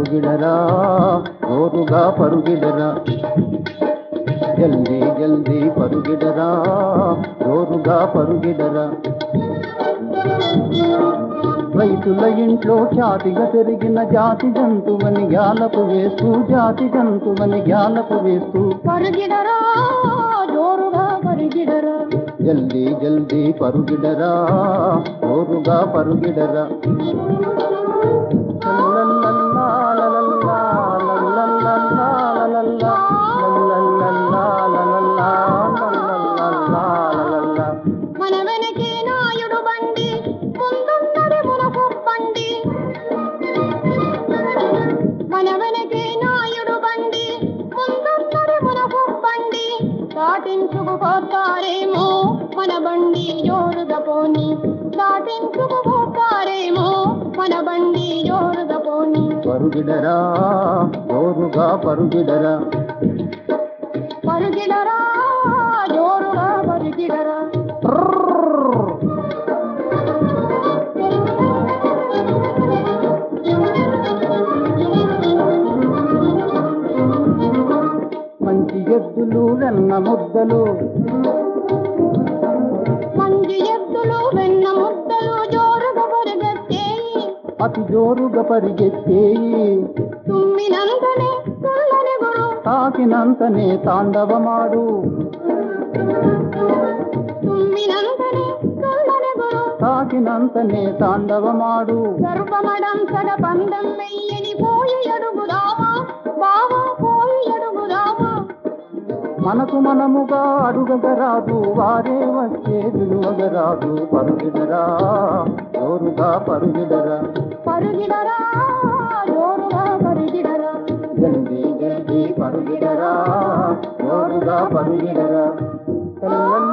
పరుగిడరా జోరుగా పరుగిడరా జల్దీ జల్దీ పరుగిడరా జోరుగా పరుగిడరా రైతుల ఇంట్లో ఖ్యాతిగా పెరిగిన జాతి జంతువని గ్యాలపు వేస్తూ జాతి జంతువని గ్యాలపు వేస్తూ పరుగిడరా జోరుగా పరుగిడరా జల్దీ జల్దీ పరుగిడరా జోరుగా పరుగిడరా లల్లల్లల్లా, లల్లల్లా, లల్లల్లల్లా, లల్లల్లా, లల్లల్లల్లా, లల్లల్లా, లల్లల్లల్లా, లల్లల్లా. మన వెనకే నాయుడు బండి ముందున్నది మునకు బండి మన వెనకే నాయుడు బండి ముందున్నది మునకు బండి దాటించుకుపోతారేమో మన బండి జోరుగా పోని దాటించుకుపోతారేమో మన బండి జోరుగా పోని పరుగిడరా జోరుగా పరుగిడరా పరుగిడరా జోరుగా పరుగిడరా మంచి ఎద్దులు వెన్న ముద్దలు మంచి ఎద్దులు వెన్న ముద్దలు జోరుగా పరిగెత్తేయి అతి జోరుగా పరిగెత్తేయి తుమ్మినంతనే తుల్లని గురు తాకినంతనే తాండవమాడు తుమ్మినంతనే తుల్లని గురు తాకినంతనే తాండవమాడు గర్భమడం సడ పందం వెయ్యని పోయి అడుగుదామా బావా పోయి అడుగుదామా మనకు మనముగా అడుగగరాదు వారే వచ్చే విలువగరాదు పరుగిడరా జోరుగా పరుగిడరా పరుగిడరా జోరుగా పరుగిడరా జల్దీ జల్దీ పరుగిడరా జోరుగా పరుగిడరా